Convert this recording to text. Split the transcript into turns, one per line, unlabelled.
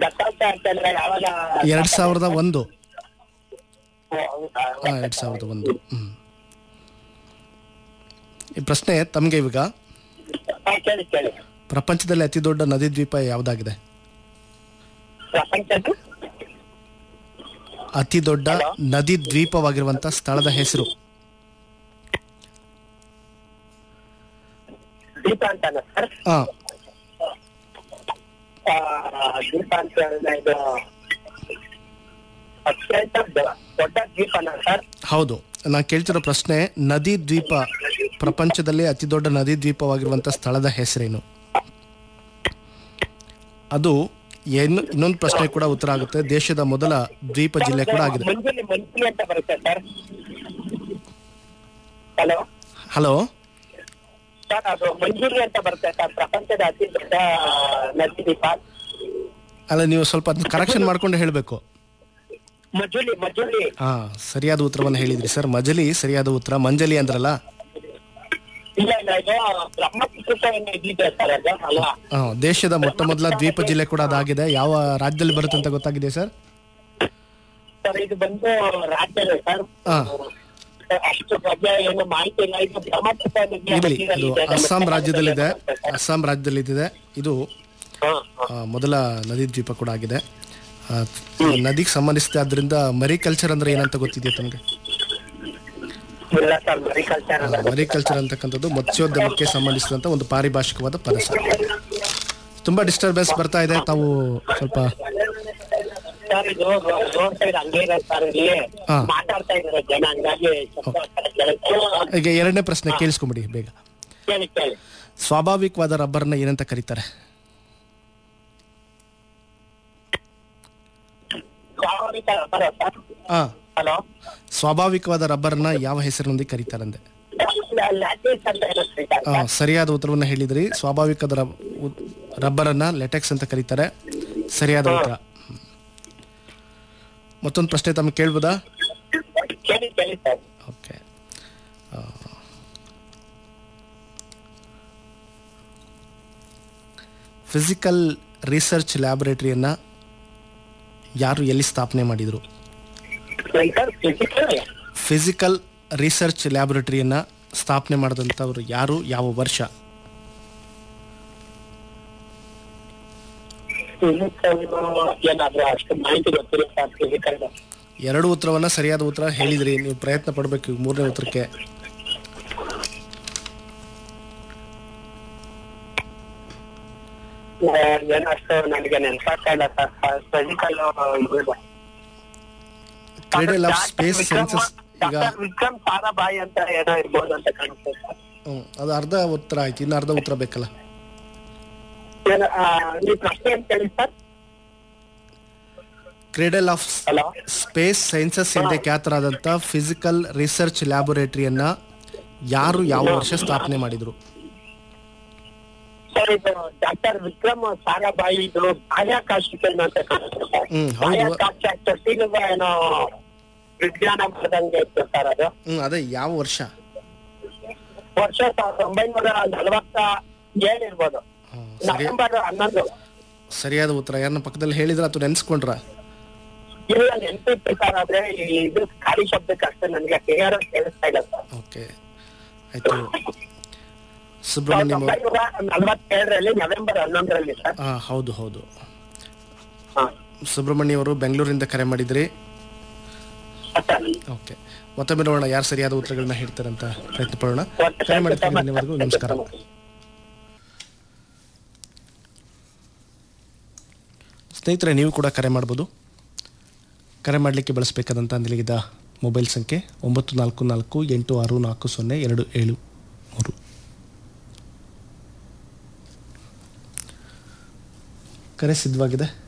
ದತ್ತಾಂಶ ಅಂತಂದ್ರೆ ಯಾವಾಗ
ಎರಡು ಸಾವಿರದ ಒಂದು
ಓ, ಹೌದಾ?
ಹಾಂ ಎರಡು ಸಾವಿರದ ಒಂದು ಹ್ಞೂ ಈ ಪ್ರಶ್ನೆ ತಮಗೆ ಇವಾಗ
ಹಾ, ಕೇಳಿ ಕೇಳಿ
ಪ್ರಪಂಚದಲ್ಲಿ ಅತಿ ದೊಡ್ಡ ನದಿ ದ್ವೀಪ ಯಾವುದಾಗಿದೆ
ಪ್ರಪಂಚದ
ಅತಿ ದೊಡ್ಡ ನದಿ ದ್ವೀಪವಾಗಿರುವಂಥ ಸ್ಥಳದ ಹೆಸರು
ದೀಪ ಅಂತಾನ ಸರ್
ಹಾಂ
ಆ, ದೀಪ ಅಂತ ಹೇಳಿದ್ರೆ ಇದು ಅತ್ಯಂತ ದೊ- ದೊಡ್ಡ ದ್ವೀಪನ ಸರ್
ಹೌದು ನಾನು ಕೇಳ್ತಿರೋ ಪ್ರಶ್ನೆ ನದಿ ದ್ವೀಪ ಪ್ರಪಂಚದಲ್ಲಿ ಅತಿ ದೊಡ್ಡ ನದಿ ದ್ವೀಪವಾಗಿರುವಂಥ ಸ್ಥಳದ ಹೆಸರೇನು ಅದು ಏನು ಇನ್ನೊಂದು ಪ್ರಶ್ನೆ ಕೂಡ ಉತ್ತರ ಆಗುತ್ತೆ ದೇಶದ ಮೊದಲ ದ್ವೀಪ ಜಿಲ್ಲೆ ಕೂಡ ಆಗಿದೆ
ಮಂಜುಲಿ ಮಂಜುಲಿ ಅಂತ ಬರುತ್ತೆ ಸರ್ ಹಲೋ
ಹಲೋ
ಸರ್ ಅದು ಮಂಜುಲಿ ಅಂತ ಬರುತ್ತೆ ಸರ್ ಪ್ರಪಂಚದ ಅತಿ ದೊಡ್ಡ ನದಿ ದ್ವೀಪ
ಅಲ್ಲ ನೀವು ಸ್ವಲ್ಪ ಅದನ್ನ ಕರೆಕ್ಷನ್ ಮಾಡ್ಕೊಂಡು ಹೇಳಬೇಕು
ಮಜುಲಿ ಮಜುಲಿ
ಹಾಂ ಸರಿಯಾದ ಉತ್ತರವನ್ನು ಹೇಳಿದ್ರಿ ಸರ್ ಮಜಲಿ ಸರಿಯಾದ ಉತ್ತರ ಮಂಜಲಿ ಅಂದ್ರಲ್ಲ
ಇಲ್ಲ ಇಲ್ಲ ಇದು ಬ್ರಹ್ಮಪುತ್ರ ಏನು ಇದಿದೆ ಸರ್ ಅದು ಅಲ್ಲ
ಆ, ದೇಶದ ಮೊಟ್ಟ ಮೊದಲ ದ್ವೀಪ ಜಿಲ್ಲೆ ಕೂಡ ಅದಾಗಿದೆ ಯಾವ ರಾಜ್ಯದಲ್ಲಿ ಬರುತ್ತೆ ಅಂತ ಗೊತ್ತಾಗಿದೆ ಸರ್
ಸರ್ ಇದು ಬಂದು ರಾಜ್ಯನೇ ಸರ್
ಹಾ.
ಅಷ್ಟು ಬಗ್ಗೆ ಏನು ಮಾಹಿತಿ ಇಲ್ಲ ಇದು ಬ್ರಹ್ಮಪುತ್ರ ನದಿಯ
ಇರಲಿ ಇದು
ಮಧ್ಯದಲ್ಲಿದೆ.
ಅಸ್ಸಾಂ ರಾಜ್ಯದಲ್ಲಿದೆ ಅಸ್ಸಾಂ ರಾಜ್ಯದಲ್ಲಿದೆ ಇದು
ಹಾ, ಹಾ.
ಆ, ಮೊದಲ ನದಿ ದ್ವೀಪ ಕೂಡ ಆಗಿದೆ ಆ, ಈ ನದಿಗೆ ಸಂಬಂಧಿಸಿದ ಆದ್ರಿಂದ ಮರಿಕಲ್ಚರ್ ಅಂದ್ರೆ ಏನಂತ ಗೊತ್ತಿದೆಯಾ ತಮಗೆ
ಇಲ್ಲ ಸರ್ ಮರಿಕಲ್ಚರ್
ಮರಿಕಲ್ಚರ್ ಅಂತಕ್ಕಂಥದ್ದು ಮತ್ಸ್ಯೋದ್ಯಮಕ್ಕೆ ಸಂಬಂಧಿಸಿದಂತ ಒಂದು ಪಾರಿಭಾಷಿಕವಾದ ಪದ ಸರ್ ತುಂಬಾ ಡಿಸ್ಟರ್ಬೆನ್ಸ್ ಬರ್ತಾ ಇದೆ ತಾವು ಸ್ವಲ್ಪ
ಸರ್ ಇದು ರೋಡ್ ಸೈಡ್ ಹಂಗೆ ಇದೆ ಸರ್ ಇಲ್ಲಿ
ಹಾ.
ಮಾತಾಡ್ತಾ ಇದಾರೆ ಜನ ಹಂಗಾಗಿ ಸ್ವಲ್ಪ ಕೇಳುತ್ತೆ.
ಈಗ ಎರಡನೇ ಪ್ರಶ್ನೆ ಕೇಳಿಸ್ಕೊಂಬಿಡಿ ಬೇಗ
ಕೇಳಿ ಕೇಳಿ
ಸ್ವಾಭಾವಿಕವಾದ ರಬ್ಬರ್ನ ಏನಂತ ಕರೀತಾರೆ
ಸ್ವಾಭಾವಿಕ ವ್ಯಾಪಾರ ಸರ್
ಆ
ಹಲೋ
ಸ್ವಾಭಾವಿಕವಾದ ರಬ್ಬರ್ನ ಯಾವ ಹೆಸರಿನೊಂದಿಗೆ ಕರೀತಾರಂದೆ
ಲ್ಯಾಟಿಸ್ ಅಂತ ಏನೋ ಕರೀತಾರೆ
ಆ, ಸರಿಯಾದ ಉತ್ತರವನ್ನು ಹೇಳಿದ್ರಿ ಸ್ವಾಭಾವಿಕದ ರಬ್- ಉತ್- ರಬ್ಬರನ್ನ ಲೆಟೆಕ್ಸ್ ಅಂತ ಕರೀತಾರೆ ಸರಿಯಾದ ಉತ್ತರ ಹ್ಮ್. ಮತ್ತೊಂದು ಪ್ರಶ್ನೆ ತಮಗೆ ಕೇಳ್ಬೋದಾ
ಕೇಳಿ ಕೇಳಿ ಸರ್
ಓಕೆ ಫಿಸಿಕಲ್ ರಿಸರ್ಚ್ ಲ್ಯಾಬೊರೇಟರಿಯನ್ನ ಯಾರು ಎಲ್ಲಿ ಸ್ಥಾಪನೆ ಮಾಡಿದರು
ಸರ್ ಫಿಸಿಕಲ್
ಫಿಸಿಕಲ್ ರಿಸರ್ಚ್ ಲ್ಯಾಬೊರೇಟರಿಯನ್ನ ಸ್ಥಾಪನೆ ಮಾಡಿದಂಥವ್ರು ಯಾರು ಯಾವ ವರ್ಷ
ಫಿಸಿಕಲ್ ಏನಾದ್ರು ಅಷ್ಟು ಮಾಹಿತಿ ಗೊತ್ತಿಲ್ಲ ಸರ್ ಫಿಸಿಕಲ್
ಎರಡು ಉತ್ತರವನ್ನ ಸರಿಯಾದ ಉತ್ತರ ಹೇಳಿದ್ರಿ ನೀವು ಪ್ರಯತ್ನ ಪಡಬೇಕು ಈಗ ಮೂರನೇ ಉತ್ತರಕ್ಕೆ
ಏನಷ್ಟು ನನಗೆ ನೆನಪಾಗ್ತಾ ಇಲ್ಲ sir physical
cradle of space sciences ಈಗ
ವಿಕ್ರಮ್ ಸಾರಾಭಾಯಿ ಅಂತ ಏನೋ ಇರ್ಬೋದು ಅಂತ ಕಾಣುತ್ತೆ ಸರ್
ಹ್ಮ್, ಅದು ಅರ್ಧ ಉತ್ತರ ಆಯ್ತು ಇನ್ನು ಅರ್ಧ ಉತ್ತರ ಬೇಕಲ್ಲ
ಏನು, ಆ, ನೀವು ಪ್ರಶ್ನೆ ಅಂತ ಹೇಳಿ sir
cradle of
hello
space sciences ಎಂದೇ ಖ್ಯಾತರಾದಂಥ ಫಿಸಿಕಲ್ ರಿಸರ್ಚ್ ಲ್ಯಾಬೊರೇಟರಿಯನ್ನ ಯಾರು ಯಾವ ವರ್ಷ ಸ್ಥಾಪನೆ ಮಾಡಿದ್ರು
ಸರ್ ಇದು ಡಾಕ್ಟರ್ ವಿಕ್ರಮ್ ಸಾರಾಭಾಯಿ ಇದು ಬಾಹ್ಯಾಕಾಶಕ್ಕೆ ಅಂತ ಕಾಣುತ್ತೆ ಸರ್
ಹ್ಮ್, ಹೌದು.
ಬಾಹ್ಯಾಕಾಶ ತೊಟ್ಟಿಲುವ ಏನೋ ವಿಜ್ಞಾನ ಮಾಡ್ದಂಗೆ ಇತ್ತು ಸರ್ ಅದು
ಹ್ಮ್ ಅದೇ ಯಾವ ವರ್ಷ
ವರ್ಷ ಸಾವಿರದ ಒಂಬೈನೂರ ನಲವತ್ತ ಏಳು ಇರ್ಬೋದು
ಹ್ಮ್, ಸರಿ
ನವೆಂಬರ್ ಹನ್ನೊಂದು
ಸರಿಯಾದ ಉತ್ತರ ಯಾರನ್ನ ಪಕ್ಕದಲ್ಲಿ ಹೇಳಿದ್ರ ಅಥವಾ ನೆನ್ಸ್ಕೊಂಡ್ರ
ಇಲ್ಲ ನೆನಪಿತ್ತು ಸರ್ ಆದ್ರೆ ಈ ಇದು ಖಾಲಿ ಶಬ್ದಕ್ಕೆ ಅಷ್ಟೇ ನನಗೆ ಕ್ಲಿಯರ್ ಕೇಳಿಸ್ತಾ ಇಲ್ಲ ಸರ್
ಓಕೆ ಆಯ್ತು
ಸಾವಿರದ
ಸುಬ್ರಹ್ಮಣ್ಯಂ ಅವರು
ಒಂಬೈನೂರ ನಲವತ್ತೇಳರಲ್ಲಿ ನವೆಂಬರ್ ಹನ್ನೊಂದರಲ್ಲಿ ಸರ್
ಹಾ ಹೌದು ಹೌದು
ಹಾ.
ಸುಬ್ರಹ್ಮಣ್ಯ ಅವರು ಬೆಂಗಳೂರಿಂದ ಕರೆ ಮಾಡಿದ್ರಿ
ಸರ್.
ಓಕೆ ಮತ್ತೊಮ್ಮೆ ನೋಡೋಣ ಯಾರು ಸರಿಯಾದ ಉತ್ತರಗಳನ್ನ ಹೇಳ್ತಾರೆ ಅಂತ ಪ್ರಯತ್ನ ಪಡೋಣ ಕರೆ ಮಾಡಿದ್ದಕ್ಕೆ ಧನ್ಯವಾದಗಳು ನಮಸ್ಕಾರ ಸ್ನೇಹಿತರೆ ನೀವು ಕೂಡ ಕರೆ ಮಾಡ್ಬೋದು ಕರೆ ಮಾಡಲಿಕ್ಕೆ ಬಳಸಬೇಕಾದಂಥ ನಿಲಗಿದ ಮೊಬೈಲ್ ಸಂಖ್ಯೆ ಒಂಬತ್ತು ನಾಲ್ಕು ನಾಲ್ಕು ಎಂಟು ಆರು ನಾಲ್ಕು ಸೊನ್ನೆ ಎರಡು ಏಳು ಮೂರು ಕರೆ ಸಿದ್ಧವಾಗಿದೆ